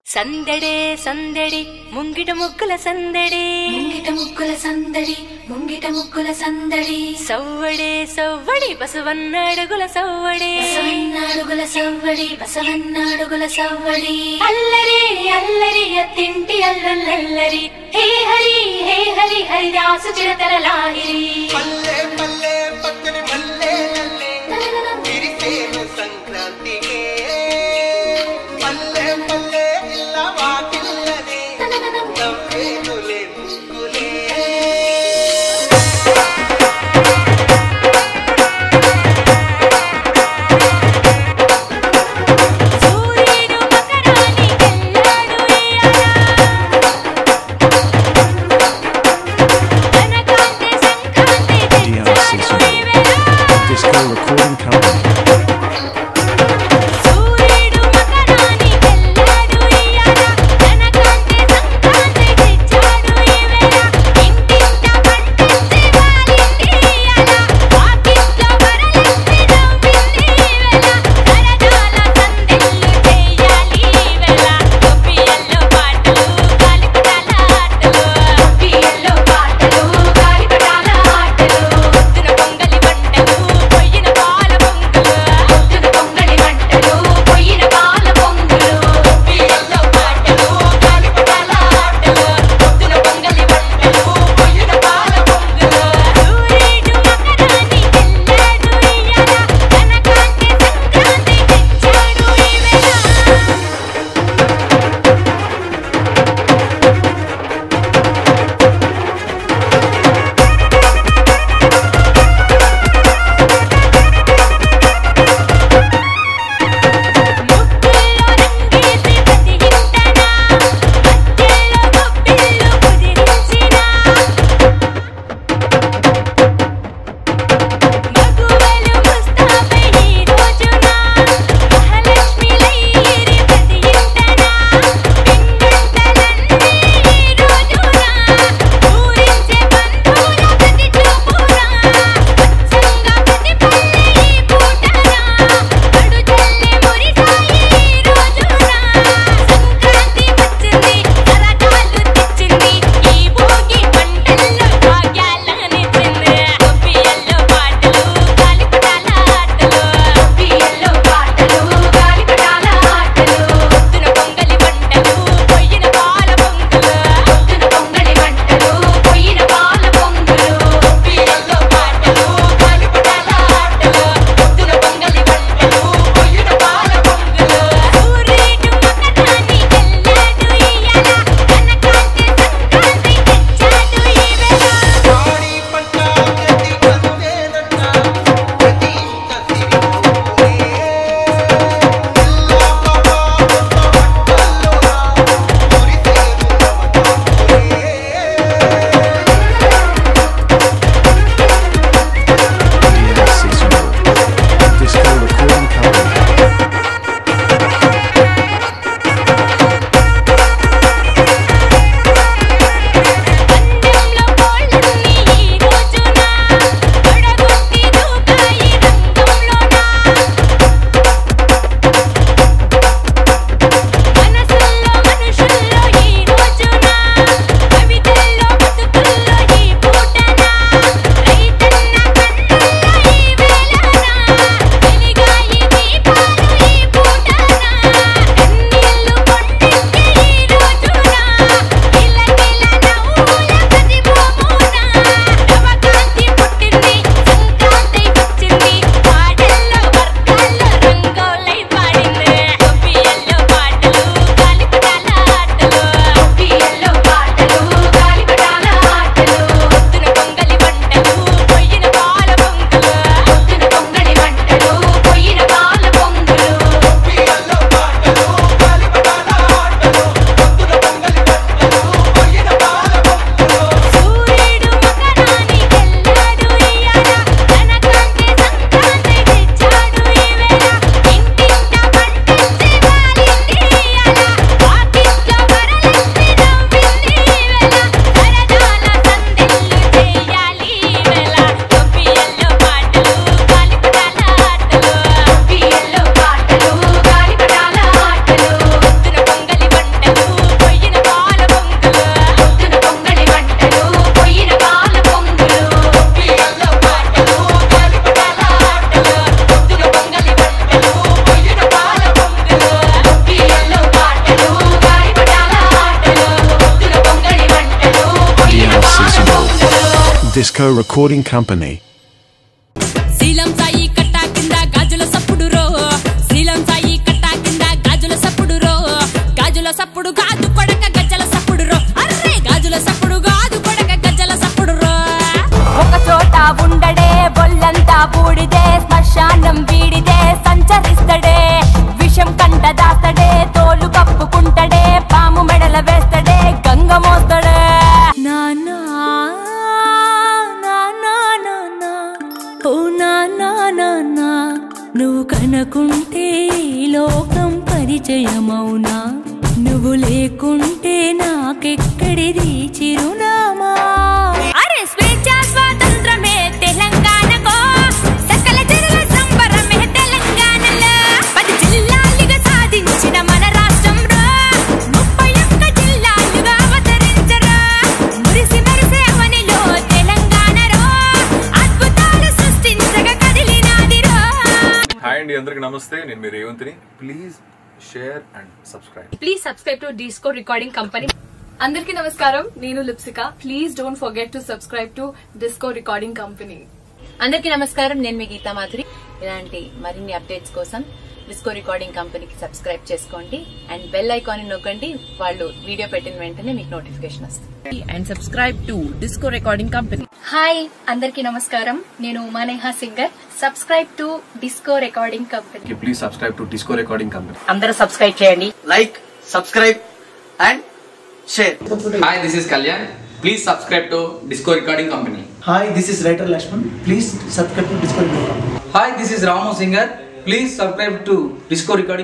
సందడే సందడి ముంగిట ముగ్గుల సందడి ముంగిట ముగ్గుల సందడి ముంగిట ముగ్గుల సందడి సవ్వడే సవ్వడి బసవన్నడుగుల సవ్వడే బసవన్నాడుగుల సవ్వడి బసవన్నాడుగుల సవ్వడి అల్లరి అల్లరి అత్తింటి అల్లల్లరి హే హరి హే హరి హరిదాసు చిరతర లాహిరి పల్లె పల్లె పక్కని మల్లె నల్లే విరిసేను సంక్రాంతికే పల్లె పల్లె ఇల్ల వాకిల్లనే నవ్వేనులే ముగ్గులే సూర్యుడు మకరానికెళ్ళాడు ఇయ్యాల. తన కాంతి సంక్రాంతి తెచ్చాడు Disco Recording Company. శీలం సాయి కట్టా కింద గాజుల సప్పుడు రో శీలం సాయి కట్టా కింద గాజుల సప్పుడు రో గాజుల సప్పుడు గాజు కొడక గజ్జల సప్పుడు రో అర్రే గాజుల సప్పుడు గాజు కొడక గజ్జల సప్పుడు రో ఒక చోట ఉండడే బొల్లంతా బూడిదే శ్మశానం వీడిదే సంచరిస్తడే విషం కంట దాస్తడే తోలు కప్పుకుంటడే పాము మెడల వేస్తడే గంగ మోస్తడే నానా నానా నానా ఓ నానా నానా నువ్వు కనుకుంటే ఈ లోకం పరిచయమౌనా నువ్వు లేకుంటే నాకెక్కడిది చిరునామా అరే స్వేచ్ఛ స్వాతంత్రమే తెలంగాణకో సకల జనుల సంబరమే తెలంగాణలో పది జిల్లాలుగా సాధించిన మన రాష్ట్రంలో ముప్పై ఒక్క జిల్లాలుగా అవతరించరా మురిసి మెరిసే అవనిలో తెలంగాణలో అద్భుతాలు సృష్టించగా కదిలినాదిరో హాయ్ అండి అందరికి నమస్తే నేను మీ రేవంత్ని please share and subscribe please subscribe to Disco Recording Company అందరికీ నమస్కారం నేను Lipsika please don't forget to subscribe to Disco Recording Company అందరికీ నమస్కారం నేను మీ గీతా మాధురి ఇలాంటి మరిన్ని అప్డేట్స్ కోసం డిస్కో రికార్డింగ్ కంపెనీకి సబ్స్క్రైబ్ చేసుకోండి అండ్ బెల్ ఐకాన్ నొక్కండి వాళ్ళు వీడియో పెట్టిన వెంటనే మీకు నోటిఫికేషన్ వస్తుంది and subscribe to Disco Recording Company hi అందరికీ నమస్కారం నేను Umaneha singer subscribe to Disco Recording Company please subscribe to Disco Recording Company అందరూ సబ్స్క్రైబ్ చేయండి like, subscribe, and share. Hi, this is Kalyan. Please subscribe to Disco Recording Company. Hi, this is writer Lashman. Please subscribe to Discord. Hi, this is Ramu Singer. Please subscribe to Disco Recording